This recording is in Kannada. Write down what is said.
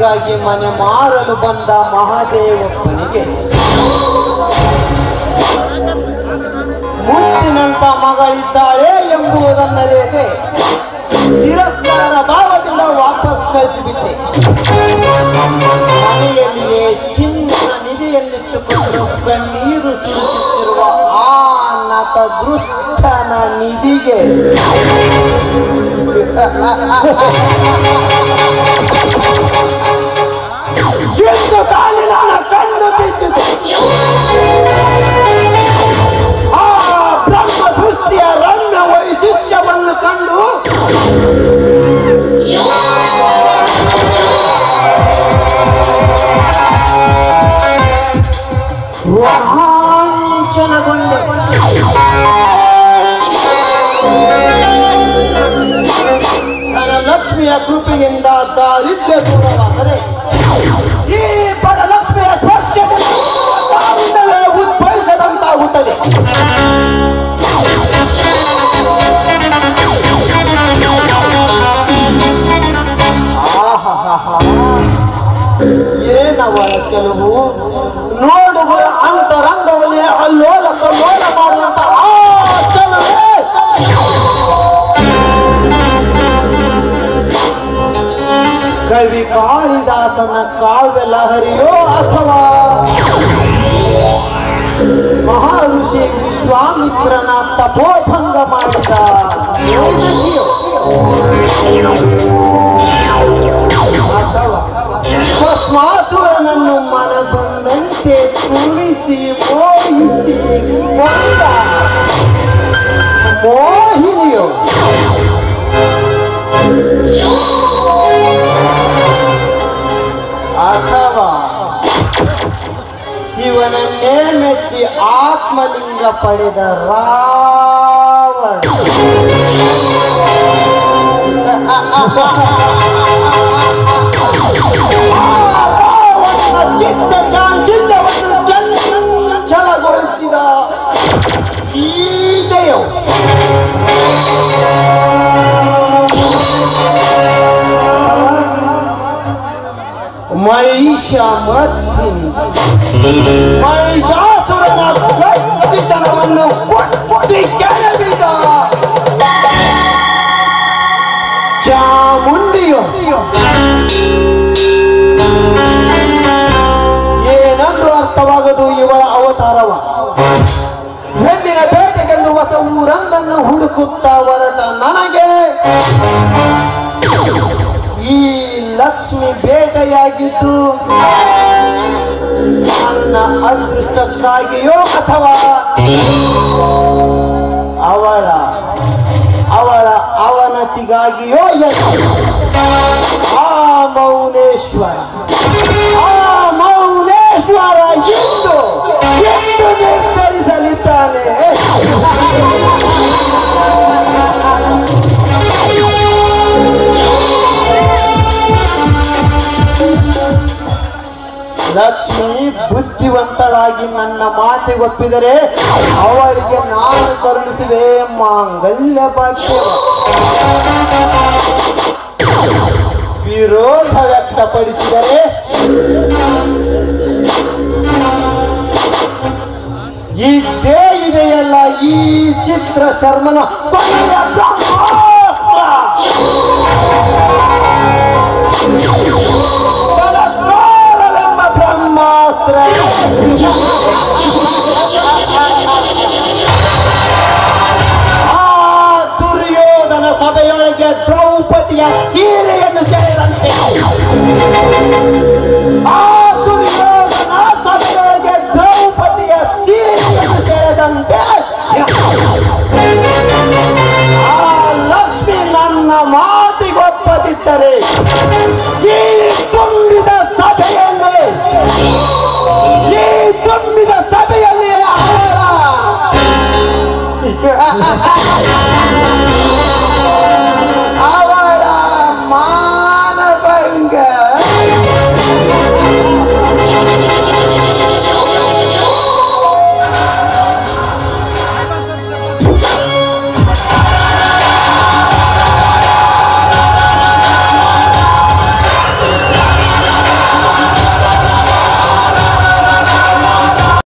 ಮಗಳಿಗಾಗಿ ಮನೆ ಮಾರಲು ಬಂದ ಮಹಾದೇವಪ್ಪನಿಗೆ ಮುತ್ತಿನಂತ ಮಗಳಿದ್ದಾಳೆ ಎಂಬುದನ್ನರಿಯದೆ ತಿರಸ್ಕಾರ ಭಾವದಿಂದ ವಾಪಸ್ ಕಳಿಸಿಬಿಟ್ಟೆ ಮನೆಯಲ್ಲಿಯೇ ಚಿನ್ನ ನಿಧಿಯನ್ನಿಟ್ಟುಕೊಂಡು ಕಣ್ಣೀರು ಸುರಿಸುತ್ತಿರುವ ಆ ನಟ ದೃಷ್ಟನ ನಿಧಿಗೆ ಎಂದು ತಾನೇ ನನ್ನ ಕಣ್ಣು ಬಿದ್ದಿತು ಆ ಬ್ರಹ್ಮ ಸೃಷ್ಟಿಯ ರಮ್ಯ ವೈಶಿಷ್ಟ್ಯವನ್ನು ಕಂಡು ರೋಮಾಂಚನಗೊಂಡೆ ನನ್ನ ಲಕ್ಷ್ಮಿಯ ಕೃಪೆಯಿಂದ ದಾರಿದ್ರ್ಯ ದೂರವಾದರೆ ಈ ಬಡ ಲಕ್ಷ್ಮಿಯ ಸ್ಪರ್ಶದಿಂದ ಕಾರುಣ್ಯವೇ ಉದ್ಭವಿಸದಂತಾಗುತ್ತದೆ ಆಹಾಹಾಹಾ. ಏನವಳ ಕೆಲವು ನೋಡುಗರ ಅಂತರಂಗವನ್ನೇ ಅಲ್ಲೋಲ ಕಲ್ಲೋಲ ಮಾಡುವಂತ ಆ ಚೆಲುವೆ ಕವಿ ಕಾಳಿದಾಸನ ಕಾವ್ಯ ಲಹರಿಯೋ ಅಥವಾ ಮಹರ್ಷಿ ವಿಶ್ವಾಮಿತ್ರನ ತಪೋಭಂಗ ಮಾಡಿದ ಯೋಗಿಯೋ? ಅಥವಾ ಭಸ್ಮಾಸುರನನ್ನು ಮನ ಬಂದಂತೆ ತುಳಿಸಿ ಮೋಹಿಸಿ ಕೊಂದ ಮೋಹಿನಿಯೋ ಅಥವಾ ಶಿವನನ್ನೇ ಮೆಚ್ಚಿ ಆತ್ಮಲಿಂಗ ಪಡೆದ ರಾವಣ ರಾವಣನ ಚಿತ್ತ ಚಾಂಚಲ್ಯವನ್ನು ಚಂಚಲಗೊಳಿಸಿದ ಸೀತೆಯು ಮಹಿಷ ಮರ್ದಿನಿ ಮಹಿಷಾಸುರನ ಗಟ್ಟಿತನವನ್ನು ಕೊಟ್ಟಿ ಕೆಡವಿದ ಚಾಮುಂಡಿಯು ಏನಂದು ಅರ್ಥವಾಗದು ಇವಳ ಅವತಾರವ ಹೆಣ್ಣಿನ ಬೇಟೆಗೆಂದು ಹೊಸ ಊರಂದನ್ನು ಹುಡುಕುತ್ತಾ ಹೊರಟ ನನಗೆ ಈ ಲಕ್ಷ್ಮಿ ಬೇಟೆಯಾಗಿದ್ದು ನನ್ನ ಅದೃಷ್ಟಕ್ಕಾಗಿಯೋ ಅಥವಾ ಅವಳ ಅವಳ ಅವನತಿಗಾಗಿಯೋ ಎಂದು ಆ ಮೌನೇಶ್ವರ ಆ ಮೌನೇಶ್ವರ ಎಂದು ಎಂದು ನಿರ್ಧರಿಸಲಿದ್ದಾನೆ ಲಕ್ಷ್ಮಿ ಬುದ್ಧಿವಂತಳಾಗಿ ನನ್ನ ಮಾತಿಗೊಪ್ಪಿದರೆ ಅವಳಿಗೆ ನಾನು ಕರುಣಿಸಿದೆ ಮಾಂಗಲ್ಯ ಭಾಗ್ಯ ವಿರೋಧ ವ್ಯಕ್ತಪಡಿಸಿದರೆ ಇದ್ದೇ ಇದೆಯಲ್ಲ ಈ ಚಿತ್ರ ಶರ್ಮನ ಕೊನೆಯ ಬ್ರಹ್ಮಾಸ್ತ್ರ ಬಲತ್ಕಾರವೆಂಬ ಬ್ರಹ್ಮಾಸ್ತ್ರ ಆ ದುರ್ಯೋಧನ ಸಭೆಯೊಳಗೆ ದ್ರೌಪದಿಯ ಸೀರೆಯನ್ನು ಸೆಳೆದಂತೆ ಆ ದುರ್ಯೋಧನ ಸಭೆಯೊಳಗೆ ದ್ರೌಪದಿಯ ಸೀರೆಯನ್ನು ಸೆಳೆದಂತೆ ಆ ಲಕ್ಷ್ಮಿ ನನ್ನ ಮಾತಿಗೊಪ್ಪದಿದ್ದರೆ ಈ ತುಂಬಿದ ಸಭೆಯಲ್ಲಿ ಈ ತುಂಬಿದ ಸಭೆಯಲ್ಲಿ ಅವಳ